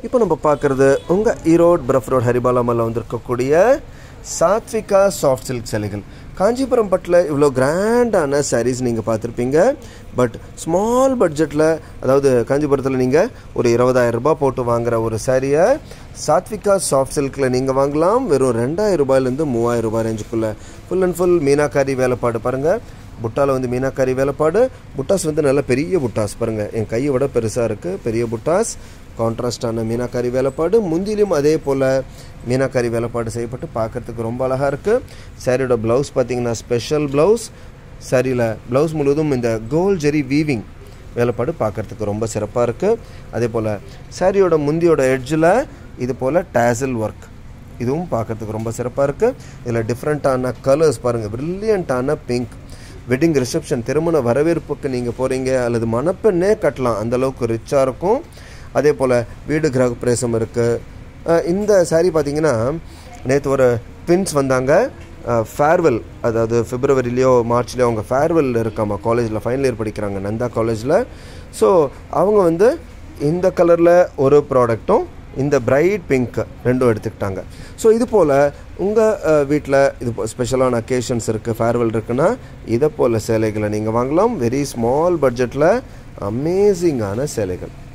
இப்போ நம்ம பார்க்குறது உங்கள் ஈரோடு பிரஃப் ரோட் ஹரிபாலாமல்ல வந்திருக்கக்கூடிய சாத்விகா சாஃப்ட் சில்க் சேலைகள் காஞ்சிபுரம் பட்டில் இவ்வளோ கிராண்டான சாரீஸ் நீங்கள் பார்த்துருப்பீங்க பட் ஸ்மால் பட்ஜெட்டில் அதாவது காஞ்சிபுரத்தில் நீங்கள் ஒரு இருபதாயிரம் ரூபாய் போட்டு வாங்குற ஒரு சாரியை சாத்விகா சாஃப்ட் சில்கில் நீங்கள் வாங்கலாம் வெறும் ரெண்டாயிரம் ரூபாயிலேருந்து மூவாயிரம் ரூபாய் ரேஞ்சுக்குள்ளே ஃபுல் அண்ட் ஃபுல் மீனாக்காரி வேலைப்பாடு பாருங்கள் புட்டாவில் வந்து மீனாக்காரி வேலைப்பாடு புட்டாஸ் வந்து நல்ல பெரிய புட்டாஸ் பாருங்கள் என் கையை விட பெருசாக இருக்குது பெரிய புட்டாஸ் கான்ட்ராஸ்டான மீனாக்காரி வேலைப்பாடு முந்திலையும் அதே போல் மீனாக்காரி வேலைப்பாடு செய்யப்பட்டு பார்க்குறதுக்கு ரொம்ப அழகாக இருக்குது சாரியோட ப்ளவுஸ் பார்த்தீங்கன்னா ஸ்பெஷல் ப்ளவுஸ் சாரியில் ப்ளவுஸ் முழுவதும் இந்த கோல் ஜெரி வீவிங் வேலைப்பாடு பார்க்குறதுக்கு ரொம்ப சிறப்பாக இருக்குது அதே போல் சாரியோட முந்தியோட எட்ஜில் இது போல் டேசல் ஒர்க் இதுவும் பார்க்குறதுக்கு ரொம்ப சிறப்பாக இருக்குது இதில் டிஃப்ரெண்ட்டான கலர்ஸ் பாருங்கள் ப்ரில்லியண்ட்டான பிங்க் வெட்டிங் ரிசப்ஷன் திருமண வரவேற்புக்கு நீங்கள் போகிறீங்க அல்லது மணப்பெண்ணே கட்டலாம் அந்தளவுக்கு ரிச்சாக இருக்கும் அதே போல் வீடு கிரக பிரவேசம் இருக்குது இந்த சாரீ பார்த்தீங்கன்னா நேற்று ஒரு ட்வின்ஸ் வந்தாங்க ஃபேர்வெல் அதாவது பிப்ரவரிலேயோ மார்ச்லேயோ அவங்க ஃபேர்வெல் இருக்காமா காலேஜில் ஃபைனல் இயர் படிக்கிறாங்க நந்தா காலேஜில் ஸோ அவங்க வந்து இந்த கலரில் ஒரு ப்ராடக்ட்டும் இந்த பிரைட் பிங்க் ரெண்டும் எடுத்துக்கிட்டாங்க ஸோ இது போல் உங்கள் வீட்டில் இது ஸ்பெஷலான அக்கேஷன்ஸ் இருக்குது ஃபேர்வெல் இருக்குன்னா இதை போல் சேலைகளை நீங்கள் வாங்கலாம் வெரி ஸ்மால் பட்ஜெட்டில் அமேசிங்கான சேலைகள்